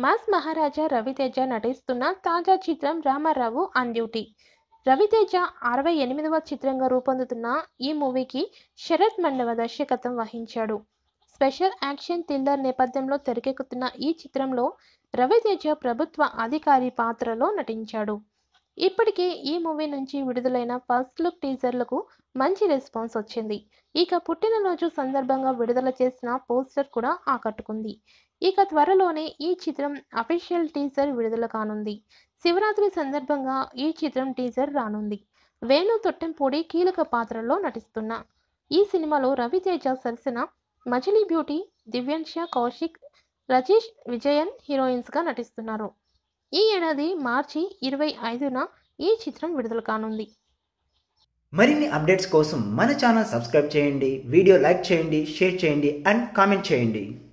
mass మహారాజా రవితేజ నటిస్తున్న తాజా చిత్రం రామారావు ఆన్ డ్యూటీ రవితేజ అరవై ఎనిమిదవ చిత్రంగా రూపొందుతున్న ఈ మూవీకి శరత్ మండవ దర్శకత్వం వహించాడు స్పెషల్ యాక్షన్ థ్రిల్లర్ నేపథ్యంలో తెరకెక్కుతున్న ఈ చిత్రంలో రవితేజ ప్రభుత్వ అధికారి పాత్రలో నటించాడు ఇప్పటికే ఈ మూవీ నుంచి విడుదలైన ఫస్ట్ లుక్ టీజర్లకు మంచి రెస్పాన్స్ వచ్చింది ఇక పుట్టినరోజు సందర్భంగా విడుదల చేసిన పోస్టర్ కూడా ఆకట్టుకుంది ఇక త్వరలోనే ఈ చిత్రం అఫీషియల్ టీజర్ విడుదల కానుంది శివరాత్రి సందర్భంగా ఈ చిత్రం టీజర్ రానుంది వేణు తొట్టెంపూడి కీలక పాత్రలో నటిస్తున్న ఈ సినిమాలో రవితేజ సరసన మజిలీ బ్యూటీ దివ్యాంశ కౌశిక్ రజేష్ విజయన్ హీరోయిన్స్గా నటిస్తున్నారు ఈ ఏడాది మార్చి ఇరవై ఐదున ఈ చిత్రం విడుదల కానుంది మరిన్ని అప్డేట్స్ కోసం మన ఛానల్ సబ్స్క్రైబ్ చేయండి వీడియో లైక్ చేయండి షేర్ చేయండి అండ్ కామెంట్ చేయండి